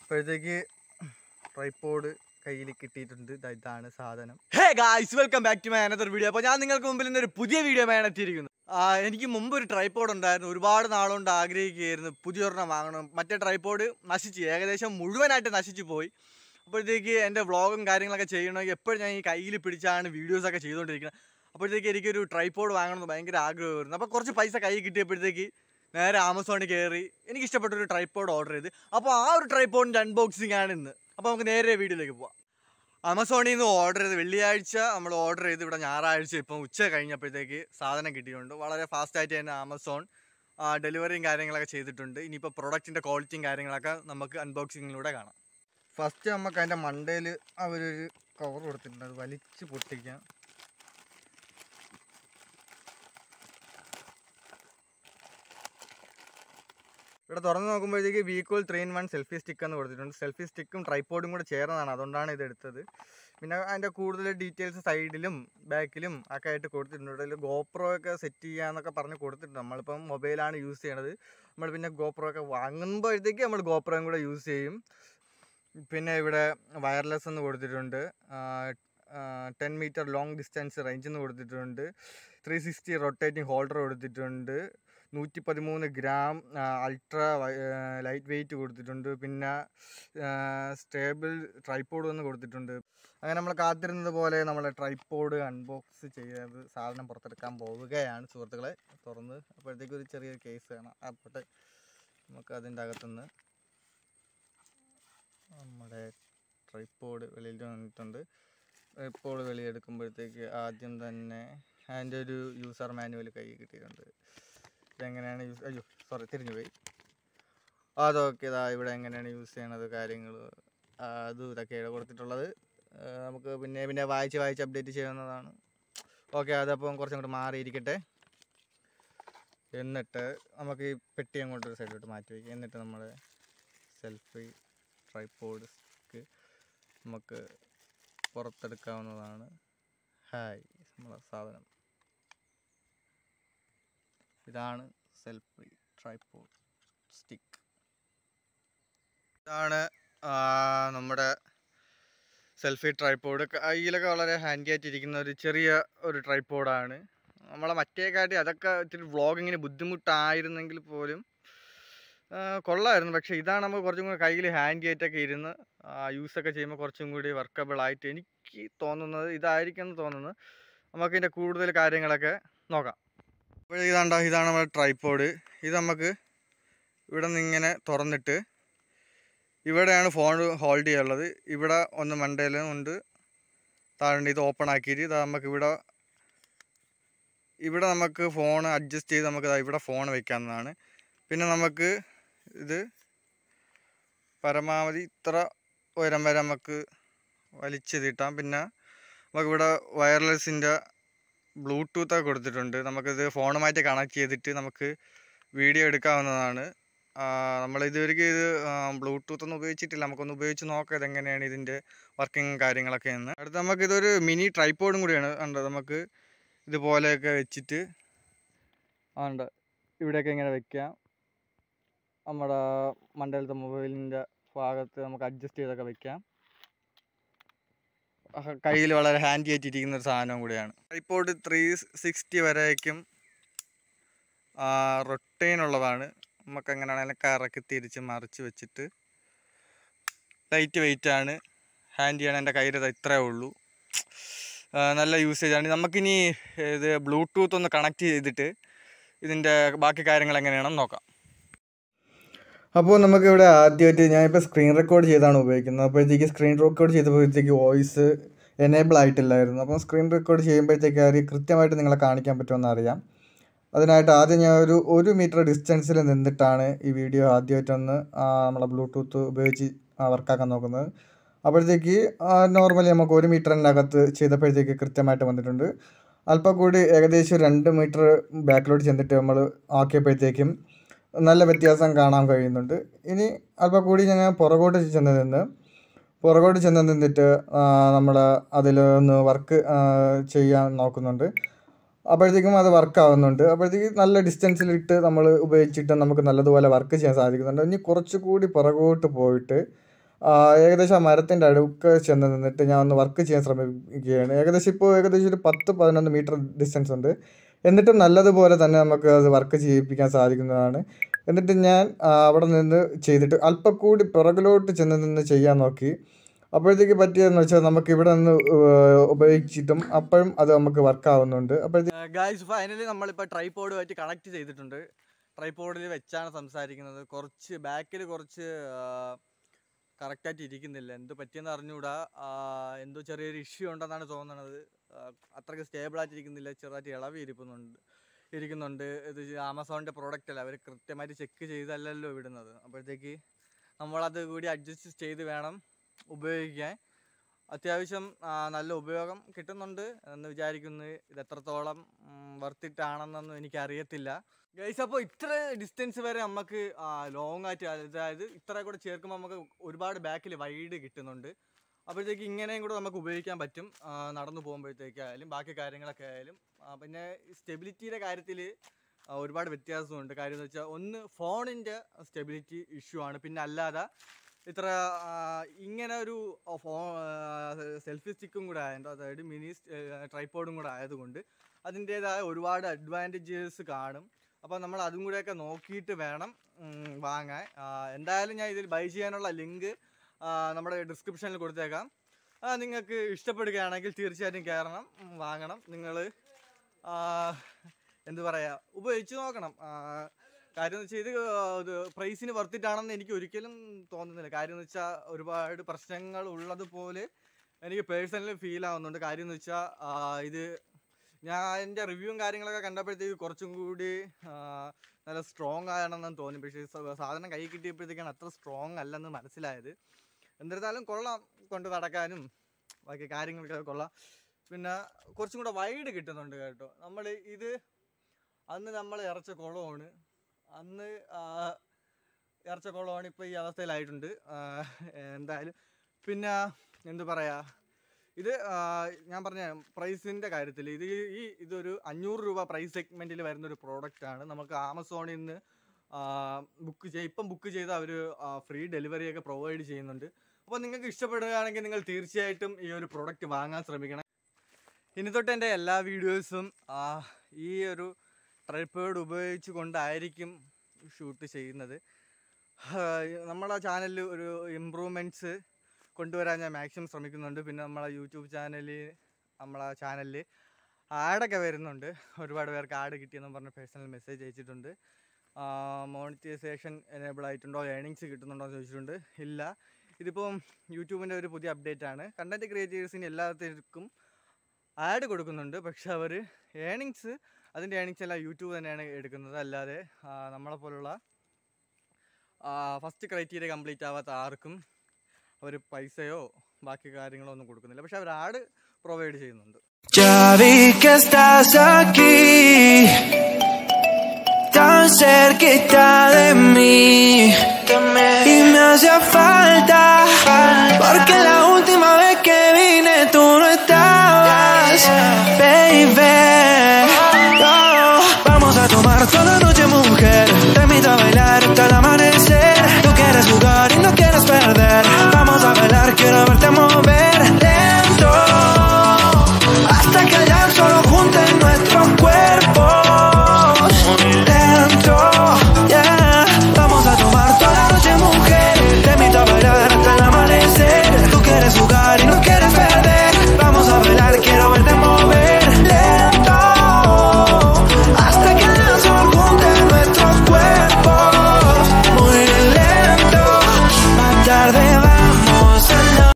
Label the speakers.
Speaker 1: അപ്പോഴത്തേക്ക് ട്രൈപ്പോഡ് കയ്യിൽ കിട്ടിയിട്ടുണ്ട് ദാ ഇതാണ് സാധനം
Speaker 2: hey guys welcome back to my another video അപ്പോൾ ഞാൻ നിങ്ങൾക്ക് മുമ്പിൽ ഇന്നൊരു പുതിയ വീഡിയോ ആണ് എത്തിയിരിക്കുന്നത് ആ, എനിക്ക് മുമ്പ് ഒരു ട്രൈപ്പോഡ് ഉണ്ടായിരുന്നു ഒരുപാട് നാളുകൊണ്ട് ആഗ്രഹിക്കുകയായിരുന്നു പുതിയൊരെണ്ണം വാങ്ങണം മറ്റേ ട്രൈപ്പോഡ് നശിച്ചു ഏകദേശം മുഴുവനായിട്ട് നശിച്ചു പോയി അപ്പോഴത്തേക്ക് എൻ്റെ വ്ളോഗും കാര്യങ്ങളൊക്കെ ചെയ്യണമെങ്കിൽ എപ്പോഴും ഞാൻ ഈ കയ്യിൽ പിടിച്ചാണ് വീഡിയോസൊക്കെ ചെയ്തുകൊണ്ടിരിക്കുന്നത് അപ്പോഴത്തേക്ക് എനിക്കൊരു ട്രൈപ്പോഡ് വാങ്ങണമെന്ന് ഭയങ്കര ആഗ്രഹമായിരുന്നു അപ്പോൾ കുറച്ച് പൈസ കയ്യിൽ കിട്ടിയപ്പോഴത്തേക്ക് നേരെ ആമസോണിൽ കയറി എനിക്ക് ഇഷ്ടപ്പെട്ട ഒരു ട്രൈപ്പോഡ് ഓർഡർ ചെയ്ത് അപ്പോൾ ആ ഒരു ട്രൈപ്പോഡിൻ്റെ അൺബോക്സിംഗ് ആണ് ഇന്ന് അപ്പോൾ നമുക്ക് നേരെ വീഡിയോയിലേക്ക് പോവാം ആമസോണിൽ നിന്ന് ഓർഡർ ചെയ്ത് വെള്ളിയാഴ്ച നമ്മൾ ഓർഡർ ചെയ്ത് ഇവിടെ ഞായറാഴ്ച ഇപ്പം ഉച്ച കഴിഞ്ഞപ്പോഴത്തേക്ക് സാധനം കിട്ടിയിട്ടുണ്ട് വളരെ ഫാസ്റ്റായിട്ട് തന്നെ ആമസോൺ ഡെലിവറിയും കാര്യങ്ങളൊക്കെ ചെയ്തിട്ടുണ്ട് ഇനിയിപ്പോൾ പ്രൊഡക്റ്റിൻ്റെ ക്വാളിറ്റിയും കാര്യങ്ങളൊക്കെ നമുക്ക് അൺബോക്സിങ്ങിലൂടെ കാണാം
Speaker 1: ഫസ്റ്റ് നമുക്ക് അതിൻ്റെ മണ്ടയിൽ അവരൊരു കവർ കൊടുത്തിട്ടുണ്ട് അത് വലിച്ച് പൊട്ടിക്കാം ഇവിടെ തുറന്ന് നോക്കുമ്പോഴത്തേക്ക് Weecool three in one selfie stick എന്ന് കൊടുത്തിട്ടുണ്ട് സെൽഫി സ്റ്റിക്കും ട്രൈപ്പോഡും കൂടെ ചേർന്നതാണ് അതുകൊണ്ടാണ് ഇത് എടുത്തത് പിന്നെ അതിൻ്റെ കൂടുതൽ ഡീറ്റെയിൽസ് സൈഡിലും ബാക്കിലും ഒക്കെ ആയിട്ട് കൊടുത്തിട്ടുണ്ട് ഇതിൽ ഗോപ്രോ ഒക്കെ സെറ്റ് ചെയ്യാന്നൊക്കെ പറഞ്ഞ് കൊടുത്തിട്ടുണ്ട് നമ്മളിപ്പം മൊബൈലാണ് യൂസ് ചെയ്യണത് നമ്മൾ പിന്നെ ഗോപ്രോ ഒക്കെ വാങ്ങുമ്പോഴത്തേക്ക് നമ്മൾ ഗോപ്രോയും കൂടെ യൂസ് ചെയ്യും പിന്നെ ഇവിടെ വയർലെസ് എന്ന് കൊടുത്തിട്ടുണ്ട് ten metre long distance range എന്ന് കൊടുത്തിട്ടുണ്ട് ത്രീ സിക്സ്റ്റി റൊട്ടേറ്റിംഗ് ഹോൾഡർ കൊടുത്തിട്ടുണ്ട് നൂറ്റി പതിമൂന്ന് ഗ്രാം അൾട്രാ ലൈറ്റ് വെയിറ്റ് കൊടുത്തിട്ടുണ്ട് പിന്നെ സ്റ്റേബിൾ ട്രൈപ്പോഡ് എന്ന് കൊടുത്തിട്ടുണ്ട് അങ്ങനെ നമ്മൾ കാത്തിരുന്നത് പോലെ നമ്മളെ ട്രൈപ്പോഡ് അൺബോക്സ് ചെയ്ത് സാധനം പുറത്തെടുക്കാൻ പോവുകയാണ് സുഹൃത്തുക്കളെ തുറന്ന് അപ്പോഴത്തേക്ക് ഒരു ചെറിയൊരു കേസ് വേണം അപ്പോട്ടെ നമുക്ക് അതിൻ്റെ അകത്തുനിന്ന് നമ്മുടെ ട്രൈപ്പോഡ് വെളിയിൽ വന്നിട്ടുണ്ട് ട്രൈപ്പോഡ് വെളിയെടുക്കുമ്പോഴത്തേക്ക് ആദ്യം തന്നെ അതിൻ്റെ ഒരു യൂസർ മാനുവൽ കൈ കിട്ടിയിട്ടുണ്ട് ഇതെങ്ങനെയാണ് യൂസ് അയ്യോ സോറി തിരിഞ്ഞു പോയി അതൊക്കെ ഇതാ ഇവിടെ എങ്ങനെയാണ് യൂസ് ചെയ്യണത് കാര്യങ്ങൾ അതും ഇതൊക്കെയാണ് കൊടുത്തിട്ടുള്ളത് ആ, നമുക്ക് പിന്നെ പിന്നെ വായിച്ച് വായിച്ച് അപ്ഡേറ്റ് ചെയ്യാവുന്നതാണ് ഓക്കെ അതപ്പം കുറച്ചും കൂടെ മാറിയിരിക്കട്ടെ എന്നിട്ട് നമുക്ക് ഈ പെട്ടി അങ്ങോട്ട് ഒരു സൈഡിലോട്ട് മാറ്റി വയ്ക്കാം എന്നിട്ട് നമ്മുടെ സെൽഫി ട്രൈപ്പോഡ് സ്റ്റിക്ക് നമുക്ക് പുറത്തെടുക്കാവുന്നതാണ് ഹായ് നമ്മളെ സാധനം ഇതാണ് സെൽഫി ട്രൈപ്പോഡ് സ്റ്റിക്ക് ഇതാണ് ആ, നമ്മുടെ സെൽഫി ട്രൈപ്പോഡ് കയ്യിലൊക്കെ വളരെ ഹാൻഡി ആയിട്ടിരിക്കുന്ന ഒരു ചെറിയ ഒരു ട്രൈപ്പോഡാണ് നമ്മളെ മറ്റേ കാട്ടി അതൊക്കെ ഇത്തിരി വ്ളോഗിങ്ങിന് ബുദ്ധിമുട്ടായിരുന്നെങ്കിൽ പോലും ആ, കൊള്ളായിരുന്നു പക്ഷേ ഇതാണ് നമുക്ക് കുറച്ചും കൂടി കയ്യിൽ ഹാൻഡി ആയിട്ടൊക്കെ ഇരുന്ന് യൂസൊക്കെ ചെയ്യുമ്പോൾ കുറച്ചും കൂടി വർക്കബിൾ ആയിട്ട് എനിക്ക് തോന്നുന്നത് ഇതായിരിക്കും എന്ന് തോന്നുന്നത് നമുക്ക് ഇതിൻ്റെ കൂടുതൽ കാര്യങ്ങളൊക്കെ നോക്കാം അപ്പോൾ ഇതാണ്ടോ ഇതാണ് നമ്മുടെ ട്രൈപ്പോഡ് ഇത് നമുക്ക് ഇവിടെ നിന്ന് ഇങ്ങനെ തുറന്നിട്ട് ഇവിടെയാണ് ഫോൺ ഹോൾഡ് ചെയ്യാനുള്ളത് ഇവിടെ ഒന്ന് മണ്ടയിലും ഉണ്ട് താഴെ ഇത് ഓപ്പൺ ആക്കിയിട്ട് ഇത് നമുക്ക് ഇവിടെ ഇവിടെ നമുക്ക് ഫോൺ അഡ്ജസ്റ്റ് ചെയ്ത് നമുക്ക് ദാ ഇവിടെ ഫോൺ വെക്കാവുന്നതാണ് പിന്നെ നമുക്ക് ഇത് പരമാവധി ഇത്ര ഉയരം വരെ നമുക്ക് വലിച്ച് തീട്ടാം പിന്നെ നമുക്കിവിടെ വയർലെസ്സിൻ്റെ ബ്ലൂടൂത്ത് ഒക്കെ കൊടുത്തിട്ടുണ്ട് നമുക്കിത് ഫോണുമായിട്ട് കണക്ട് ചെയ്തിട്ട് നമുക്ക് വീഡിയോ എടുക്കാവുന്നതാണ് നമ്മൾ ഇതുവരെയ്ക്ക് ഇത് ബ്ലൂടൂത്ത് ഒന്നും ഉപയോഗിച്ചിട്ടില്ല നമുക്കൊന്ന് ഉപയോഗിച്ച് നോക്കാം ഇതെങ്ങനെയാണ് ഇതിൻ്റെ വർക്കിംഗ് കാര്യങ്ങളൊക്കെ എന്ന് അടുത്ത് നമുക്ക് ഇതൊരു മിനി ട്രൈപ്പോഡും കൂടിയാണ് ഉണ്ട് നമുക്ക് ഇതുപോലെയൊക്കെ വെച്ചിട്ട് ഉണ്ട് ഇവിടെയൊക്കെ ഇങ്ങനെ വെക്കാം നമ്മുടെ മണ്ടയിലത്തെ മൊബൈലിൻ്റെ ഭാഗത്ത് നമുക്ക് അഡ്ജസ്റ്റ് ചെയ്തൊക്കെ വെക്കാം കയ്യിൽ വളരെ ഹാൻഡി ആയിട്ടിരിക്കുന്ന ഒരു സാധനം കൂടിയാണ് ട്രൈപ്പോഡ് ത്രീ സിക്സ്റ്റി വരേക്കും റൊട്ടൈൻ ഉള്ളതാണ് നമുക്ക് എങ്ങനെയാണെങ്കിലും കറക്കി തിരിച്ച് മറിച്ച് വെച്ചിട്ട് ലൈറ്റ് വെയിറ്റ് ആണ് ഹാൻഡിയാണ് എൻ്റെ കയ്യിൽ ഇത്രേ ഉള്ളൂ ആ, നല്ല യൂസേജ് ആണ് നമുക്കിനി ഇത് ബ്ലൂടൂത്ത് ഒന്ന് കണക്ട് ചെയ്തിട്ട് ഇതിൻ്റെ ബാക്കി കാര്യങ്ങൾ എങ്ങനെയാണെന്ന് നോക്കാം അപ്പോൾ നമുക്കിവിടെ ആദ്യമായിട്ട് ഞാനിപ്പോൾ സ്ക്രീൻ റെക്കോർഡ് ചെയ്താണ് ഉപയോഗിക്കുന്നത് അപ്പോഴത്തേക്ക് സ്ക്രീൻ റെക്കോർഡ് ചെയ്തപ്പോഴത്തേക്ക് വോയിസ് എനേബിൾ ആയിട്ടില്ലായിരുന്നു അപ്പം സ്ക്രീൻ റെക്കോർഡ് ചെയ്യുമ്പോഴത്തേക്ക് അത് കൃത്യമായിട്ട് നിങ്ങളെ കാണിക്കാൻ പറ്റുമെന്ന് അറിയാം അതിനായിട്ട് ആദ്യം ഞാൻ ഒരു ഒരു മീറ്റർ ഡിസ്റ്റൻസിൽ നിന്നിട്ടാണ് ഈ വീഡിയോ ആദ്യമായിട്ടൊന്ന് ആ, നമ്മളെ ബ്ലൂടൂത്ത് ഉപയോഗിച്ച് വർക്കാക്കാൻ നോക്കുന്നത് അപ്പോഴത്തേക്ക് നോർമലി നമുക്ക് ഒരു മീറ്ററിൻ്റെ അകത്ത് ചെയ്തപ്പോഴത്തേക്ക് കൃത്യമായിട്ട് വന്നിട്ടുണ്ട് അല്പം കൂടി ഏകദേശം രണ്ട് മീറ്റർ ബാക്കിലോട്ട് ചെന്നിട്ട് നമ്മൾ ആക്കിയപ്പോഴത്തേക്കും നല്ല വ്യത്യാസം കാണാൻ കഴിയുന്നുണ്ട് ഇനി അല്പം കൂടി ഞാൻ പുറകോട്ട് ചെന്ന് നിന്ന് പുറകോട്ട് ചെന്ന് നിന്നിട്ട് നമ്മൾ അതിൽ ഒന്ന് വർക്ക് ചെയ്യാൻ നോക്കുന്നുണ്ട് അപ്പോഴത്തേക്കും അത് വർക്ക് ആവുന്നുണ്ട് അപ്പോഴത്തേക്ക് നല്ല ഡിസ്റ്റൻസിലിട്ട് നമ്മൾ ഉപയോഗിച്ചിട്ട് നമുക്ക് നല്ലതുപോലെ വർക്ക് ചെയ്യാൻ സാധിക്കുന്നുണ്ട് ഇനി കുറച്ചുകൂടി പുറകോട്ട് പോയിട്ട്
Speaker 3: ആ, ഏകദേശം ആ മരത്തിൻ്റെ അടുക്ക് ചെന്ന് നിന്നിട്ട് ഞാൻ ഒന്ന് വർക്ക് ചെയ്യാൻ ശ്രമിക്കുകയാണ് ഏകദേശം ഇപ്പോൾ ഏകദേശം ഒരു പത്ത് പതിനൊന്ന് മീറ്റർ ഡിസ്റ്റൻസ് ഉണ്ട് എന്നിട്ടും നല്ലതുപോലെ തന്നെ നമുക്ക് അത് വർക്ക് ചെയ്യിപ്പിക്കാൻ സാധിക്കുന്നതാണ് എന്നിട്ട് ഞാൻ ആ, അവിടെ നിന്ന് ചെയ്തിട്ട് അല്പം കൂടി പുറകിലോട്ട് ചെന്ന് നിന്ന് ചെയ്യാൻ നോക്കി അപ്പോഴത്തേക്ക് പറ്റിയതെന്ന് വെച്ചാൽ നമുക്ക് ഇവിടെ നിന്ന് ഏർ, ഉപയോഗിച്ചിട്ടും അപ്പോഴും അത് നമുക്ക് വർക്ക് ആവുന്നുണ്ട് അപ്പോഴത്തേക്ക്
Speaker 2: ഗായ്സ് ഫൈനലി നമ്മളിപ്പോൾ ട്രൈപോഡുമായിട്ട് കണക്ട് ചെയ്തിട്ടുണ്ട് ട്രൈപോഡിൽ വെച്ചാണ് സംസാരിക്കുന്നത് കുറച്ച് ബാക്കിൽ കുറച്ച് കറക്റ്റായിട്ട് ഇരിക്കുന്നില്ല എന്ത് പറ്റിയെന്ന് അറിഞ്ഞുകൂടാ ആ, എന്തോ ചെറിയൊരു ഇഷ്യൂ ഉണ്ടെന്നാണ് തോന്നുന്നത് ആ, അത്രയ്ക്ക് സ്റ്റേബിളായിട്ട് ഇരിക്കുന്നില്ല ചെറുതായിട്ട് ഇളവി ഇരിക്കുന്നുണ്ട് ഇരിക്കുന്നുണ്ട് ഇത് ആമസോണിൻ്റെ പ്രോഡക്റ്റ് അല്ല അവർ കൃത്യമായിട്ട് ചെക്ക് ചെയ്തല്ലല്ലോ വിടുന്നത് അപ്പോഴത്തേക്ക് നമ്മളത് കൂടി അഡ്ജസ്റ്റ് ചെയ്ത് വേണം ഉപയോഗിക്കാൻ അത്യാവശ്യം ആ, നല്ല ഉപയോഗം കിട്ടുന്നുണ്ട് എന്ന് വിചാരിക്കുന്നു ഇത് എത്രത്തോളം വർത്തിട്ടാണെന്നൊന്നും എനിക്കറിയത്തില്ല ഗൈസ് അപ്പോൾ ഇത്ര ഡിസ്റ്റൻസ് വരെ നമുക്ക് ലോങ് ആയിട്ട് അതായത് ഇത്ര കൂടെ ചേർക്കുമ്പോൾ നമുക്ക് ഒരുപാട് ബാക്കിൽ വൈഡ് കിട്ടുന്നുണ്ട് അപ്പോഴത്തേക്ക് ഇങ്ങനെയും കൂടെ നമുക്ക് ഉപയോഗിക്കാൻ പറ്റും ആ, നടന്നു പോകുമ്പോഴത്തേക്കായാലും ബാക്കി കാര്യങ്ങളൊക്കെ ആയാലും ആ, പിന്നെ സ്റ്റെബിലിറ്റിയുടെ കാര്യത്തിൽ ഒരുപാട് വ്യത്യാസമുണ്ട് കാര്യം എന്ന് വെച്ചാൽ ഒന്ന് ഫോണിൻ്റെ സ്റ്റെബിലിറ്റി ഇഷ്യൂ ആണ് പിന്നെ അല്ലാതെ ഇത്ര ആ, ഇങ്ങനെ ഒരു ഫോ സെൽഫി സ്റ്റിക്കും കൂടെ ആയതുകൊണ്ട് അതായത് മിനി ട്രൈപ്പോഡും കൂടെ ആയതുകൊണ്ട് അതിൻ്റേതായ ഒരുപാട് അഡ്വാൻറ്റേജസ് കാണും അപ്പോൾ നമ്മൾ അതും കൂടെയൊക്കെ നോക്കിയിട്ട് വേണം ഉം, വാങ്ങാൻ ആ, എന്തായാലും ഞാൻ ഇതിൽ ബൈ ചെയ്യാനുള്ള ലിങ്ക് നമ്മുടെ ഡിസ്ക്രിപ്ഷനിൽ കൊടുത്തേക്കാം ആ, നിങ്ങൾക്ക് ഇഷ്ടപ്പെടുകയാണെങ്കിൽ തീർച്ചയായിട്ടും കയറണം ഉം, വാങ്ങണം നിങ്ങൾ എന്ത് പറയുക ഉപയോഗിച്ച് നോക്കണം ആ, കാര്യം എന്ന് വെച്ചാൽ ഇത് ആ, ഇത് പ്രൈസിന് വർത്തിട്ടാണെന്ന് എനിക്ക് ഒരിക്കലും തോന്നുന്നില്ല കാര്യം എന്ന് വെച്ചാൽ ഒരുപാട് പ്രശ്നങ്ങൾ ഉള്ളതുപോലെ എനിക്ക് പേഴ്സണലി ഫീൽ ആവുന്നുണ്ട് കാര്യം എന്ന് വെച്ചാൽ ഇത് ഞാൻ എൻ്റെ റിവ്യൂവും കാര്യങ്ങളൊക്കെ കണ്ടപ്പോഴത്തേക്ക് കുറച്ചും കൂടി ആ, നല്ല സ്ട്രോങ് ആണെന്ന് തോന്നി പക്ഷേ സ- സാധനം കൈ കിട്ടിയപ്പോഴത്തേക്കാണ് അത്ര സ്ട്രോങ് അല്ലെന്ന് മനസ്സിലായത് എന്നിരുന്നാലും കൊള്ളാം കൊണ്ട് നടക്കാനും ബാക്കി കാര്യങ്ങളൊക്കെ കൊള്ളാം പിന്നെ കുറച്ചും കൂടെ വൈഡ് കിട്ടുന്നുണ്ട് കേട്ടോ നമ്മൾ ഇത് അന്ന് നമ്മൾ ഇറച്ച കുളമാണ് അന്ന് ആ, ഇറച്ച കുളമാണ് ഇപ്പോൾ ഈ അവസ്ഥയിലായിട്ടുണ്ട് ആ, എന്തായാലും പിന്നെ എന്ത് പറയാ ഇത് ആ, ഞാൻ പറഞ്ഞ പ്രൈസിൻ്റെ കാര്യത്തിൽ ഇത് ഈ ഇതൊരു അഞ്ഞൂറ് രൂപ പ്രൈസ് സെഗ്മെൻറ്റിൽ വരുന്ന ഒരു പ്രോഡക്റ്റ് ആണ് നമുക്ക് ആമസോണിൽ നിന്ന് ബുക്ക് ചെയ്ത് ഇപ്പം ബുക്ക് ചെയ്ത് അവർ ഫ്രീ ഡെലിവറി ഒക്കെ പ്രൊവൈഡ് ചെയ്യുന്നുണ്ട് അപ്പോൾ നിങ്ങൾക്ക് ഇഷ്ടപ്പെടുകയാണെങ്കിൽ നിങ്ങൾ തീർച്ചയായിട്ടും ഈ ഒരു പ്രോഡക്റ്റ് വാങ്ങാൻ ശ്രമിക്കണം ഇനി തൊട്ട് എൻ്റെ എല്ലാ വീഡിയോസും ഈ ഒരു ട്രൈപ്പോഡ് ഉപയോഗിച്ച് കൊണ്ടായിരിക്കും ഷൂട്ട് ചെയ്യുന്നത് നമ്മളെ ചാനലിൽ ഒരു ഇമ്പ്രൂവ്മെൻറ്റ്സ് കൊണ്ടുവരാൻ ഞാൻ മാക്സിമം ശ്രമിക്കുന്നുണ്ട് പിന്നെ നമ്മളെ യൂട്യൂബ് ചാനലിൽ നമ്മളെ ചാനലിൽ ആഡൊക്കെ വരുന്നുണ്ട് ഒരുപാട് പേർക്ക് ആഡ് കിട്ടിയെന്ന് പറഞ്ഞ് പേഴ്സണൽ മെസ്സേജ് അയച്ചിട്ടുണ്ട് മോണിറ്റൈസേഷൻ എനേബിൾ ആയിട്ടുണ്ടോ ഏണിങ്സ് കിട്ടുന്നുണ്ടോ എന്ന് ചോദിച്ചിട്ടുണ്ട് ഇല്ല ഇതിപ്പം യൂട്യൂബിൻ്റെ ഒരു പുതിയ അപ്ഡേറ്റ് ആണ് കണ്ടൻറ് ക്രിയേറ്റേഴ്സിന് എല്ലാത്തിനും ആഡ് കൊടുക്കുന്നുണ്ട് പക്ഷെ അവർ ഏണിങ്സ് അതിൻ്റെ ഏണിങ്സ് എല്ലാം യൂട്യൂബ് തന്നെയാണ് എടുക്കുന്നത് അല്ലാതെ ആ, നമ്മളെ പോലുള്ള ഫസ്റ്റ് ക്രൈറ്റീരിയ കംപ്ലീറ്റ് ആവാത്ത ആർക്കും അവർ പൈസയോ ബാക്കി കാര്യങ്ങളോ ഒന്നും കൊടുക്കുന്നില്ല പക്ഷെ അവർ ആഡ് പ്രൊവൈഡ് ചെയ്യുന്നുണ്ട്
Speaker 4: Ya vi que estás aquí, tan cerquita de mí. Y me hacía falta, porque la última vez que vine tú no estabas, baby.